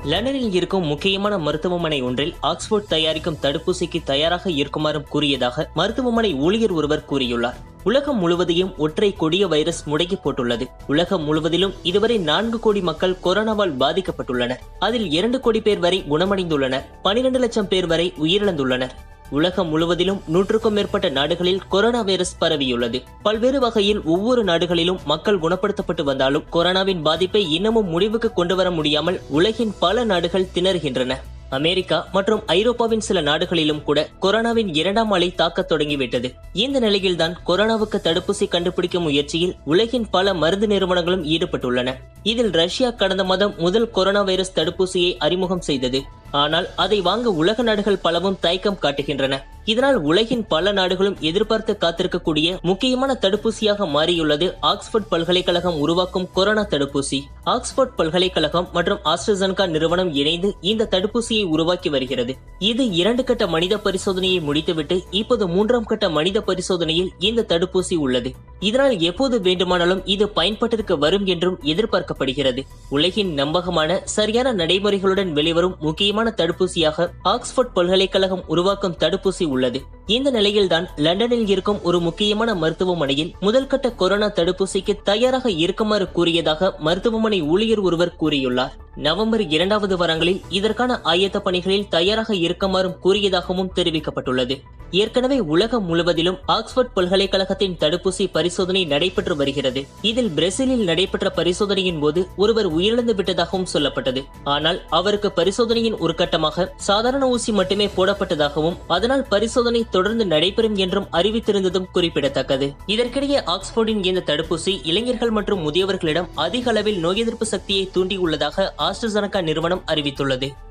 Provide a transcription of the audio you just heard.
லண்டனில் இருக்கும் முக்கியமான மருத்துவமனை ஒன்றில் ஆக்ஸ்போர்ட் தயாரிக்கும் தடுப்பூசிக்கு தயாராக இருக்குமாறும் கூறியதாக மருத்துவமனை ஊழியர் ஒருவர் கூறியுள்ளார் உலகம் முழுவதையும் ஒற்றை கொடிய வைரஸ் முடக்கி போட்டுள்ளது உலகம் முழுவதிலும் இதுவரை நான்கு கோடி மக்கள் கொரோனாவால் பாதிக்கப்பட்டுள்ளனர் அதில் இரண்டு கோடி பேர் வரை குணமடைந்துள்ளனர் பனிரெண்டு லட்சம் பேர் வரை உயிரிழந்துள்ளனர் உலகம் முழுவதிலும் நூற்றுக்கும் மேற்பட்ட நாடுகளில் கொரோனா வைரஸ் பரவியுள்ளது பல்வேறு வகையில் ஒவ்வொரு நாடுகளிலும் மக்கள் குணப்படுத்தப்பட்டு வந்தாலும் கொரோனாவின் பாதிப்பை இன்னமும் முடிவுக்கு கொண்டு வர முடியாமல் உலகின் பல நாடுகள் திணறுகின்றன அமெரிக்கா மற்றும் ஐரோப்பாவின் சில நாடுகளிலும் கூட கொரோனாவின் இரண்டாம் அலை தாக்கத் தொடங்கிவிட்டது இந்த நிலையில்தான் கொரோனாவுக்கு தடுப்பூசி கண்டுபிடிக்கும் முயற்சியில் உலகின் பல மருந்து நிறுவனங்களும் ஈடுபட்டுள்ளன இதில் ரஷ்யா கடந்த மாதம் முதல் கொரோனா வைரஸ் தடுப்பூசியை அறிமுகம் செய்தது ஆனால் அதை வாங்க உலக நாடுகள் பலவும் தயக்கம் காட்டுகின்றன இதனால் உலகின் பல நாடுகளும் எதிர்பார்த்து காத்திருக்கக்கூடிய முக்கியமான தடுப்பூசியாக மாறியுள்ளது ஆக்ஸ்போர்ட் பல்கலைக்கழகம் உருவாக்கும் கொரோனா தடுப்பூசி ஆக்ஸ்போர்ட் பல்கலைக்கழகம் மற்றும் ஆஸ்ட்ரசன்கா நிறுவனம் இணைந்து இந்த தடுப்பூசியை உருவாக்கி வருகிறது இது இரண்டு கட்ட மனித பரிசோதனையை முடித்துவிட்டு இப்போது மூன்றாம் கட்ட மனித பரிசோதனையில் இந்த தடுப்பூசி உள்ளது இதனால் எப்போது வேண்டுமானாலும் இது பயன்பாட்டிற்கு வரும் என்றும் எதிர்பார்க்கப்படுகிறது உலகின் நம்பகமான சரியான நடைமுறைகளுடன் வெளிவரும் முக்கியமான தடுப்பூசியாக ஆக்ஸ்போர்ட் பல்கலைக்கழகம் உருவாக்கும் தடுப்பூசி உள்ளது இந்த நிலையில்தான் லண்டனில் இருக்கும் ஒரு முக்கியமான மருத்துவமனையில் முதல் கட்ட கொரோனா தடுப்பூசிக்கு தயாராக இருக்குமாறு கூறியதாக மருத்துவமனை ஊழியர் ஒருவர் கூறியுள்ளார் நவம்பர் இரண்டாவது வாரங்களில் இதற்கான ஆயத்த பணிகளில் தயாராக இருக்குமாறும் கூறியதாகவும் தெரிவிக்கப்பட்டுள்ளது ஏற்கனவே உலகம் முழுவதிலும் ஆக்ஸ்போர்ட் பல்கலைக்கழகத்தின் தடுப்பூசி பரிசோதனை நடைபெற்று வருகிறது இதில் பிரேசிலில் நடைபெற்ற பரிசோதனையின் போது ஒருவர் உயிரிழந்து விட்டதாகவும் சொல்லப்பட்டது ஆனால் அவருக்கு பரிசோதனையின் ஒரு கட்டமாக சாதாரண ஊசி மட்டுமே போடப்பட்டதாகவும் அதனால் பரிசோதனை தொடர்ந்து நடைபெறும் என்றும் அறிவித்திருந்ததும் குறிப்பிடத்தக்கது இதற்கிடையே ஆக்ஸ்போர்டின் இந்த தடுப்பூசி இளைஞர்கள் மற்றும் முதியவர்களிடம் அதிக அளவில் நோய் எதிர்ப்பு சக்தியை தூண்டியுள்ளதாக ஆஸ்ட்ரசனகா நிறுவனம் அறிவித்துள்ளது